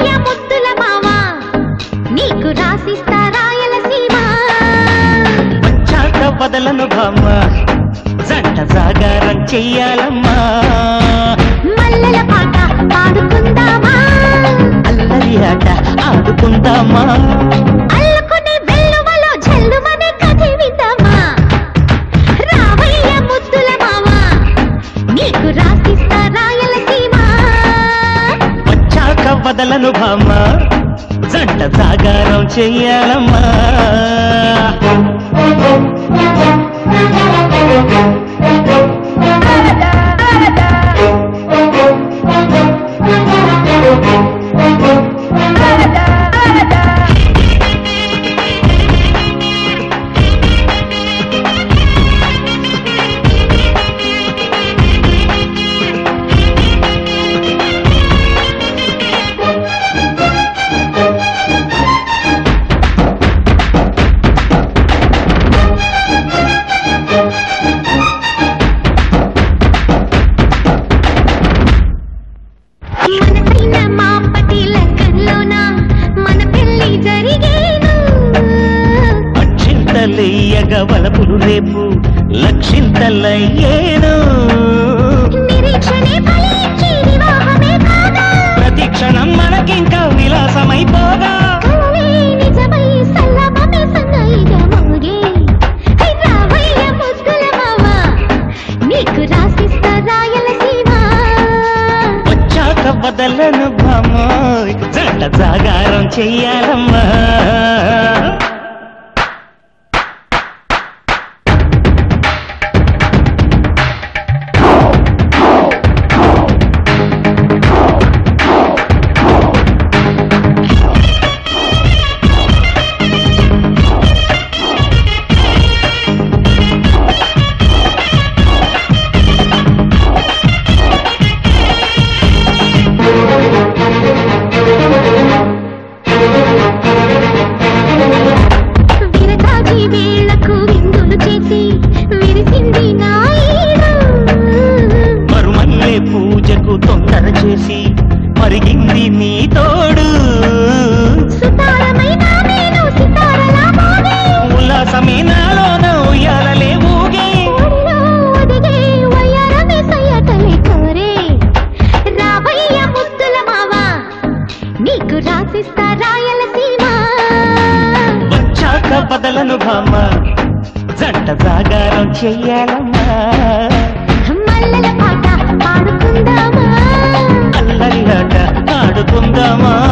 రావయ్య ముద్దుల మావా నీకు రాసిస్తా రాయలసీమ వచ్చాక వదలను బామ్మ జంట జాగారం చెయ్యాలమ్మా మల్లెల పాట పాడుకుందామా అల్లరి ఆట ఆడుకుందామా అల్లుకునే వెల్లువలో జల్లుమనే కథ విందామా రావయ్య ముద్దుల మావా నీకు రాసిస్తా రాయలసీమ వచ్చాక వదలను బామ్మ జంట జాగారం చెయ్యాలమ్మా మనసైన మాపటి లెక్కల్లోన మన పెళ్లి జరిగేను అక్షింతలెయ్యగ వలపులు రేపు లక్షింతలయ్యేను నిరీక్షణే ఫలించి వివాహమే కాగా ప్రతి క్షణం మనకింకా విలాసమైపోగా కలలే నిజమై సల్లమమే సన్నాయిగా మోగే హై రావయ్య ముద్దుల మావా నీకు రాసిస్తా రాయలసీమ వచ్చాక వదలను బామోయ్ జంట జాగారం చెయ్యాలమ్మా విరజాజి వేళకు విందులు చేసి విరిసింది నాయుడు మరుమల్లే పూజకు తొందర చేసి మరిగింది నీ తోడు సుతారమైన నేను సితారలా మోగే ఉల్లాసమే నాలోన ఉయ్యాలలే ఊగే ఊరిలో ఒదిగే వయ్యారమే సయ్యటలే కోరే రావయ్య ముద్దుల మావా నీకు రాసిస్తా రాయలసీమ వచ్చాక బదలను భామ జంట జాగారం చెయ్యాలమ్మా మల్లెల పాట పాడుకుందామా అల్లరి ఆట ఆడుకుందామా